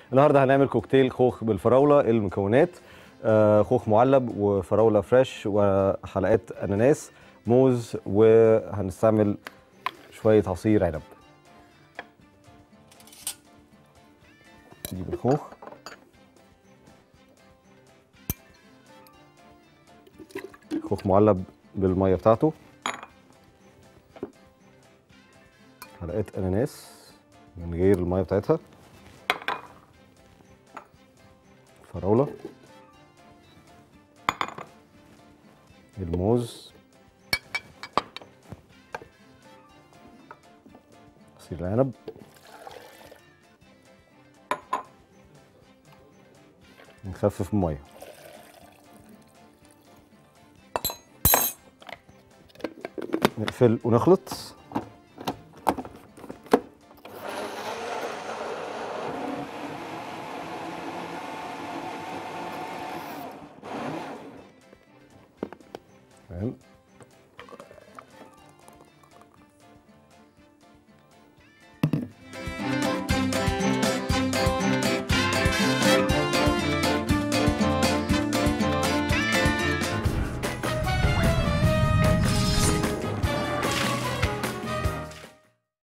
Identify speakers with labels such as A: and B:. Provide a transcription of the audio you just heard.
A: النهارده هنعمل كوكتيل خوخ بالفراوله المكونات آه، خوخ معلب وفراوله فريش وحلقات اناناس موز وهنستعمل شويه عصير عنب نجيب الخوخ خوخ معلب بالميه بتاعته حلقات اناناس من غير الميه بتاعتها فراوله الموز عصير العنب نخفف الميه نقفل ونخلط تمام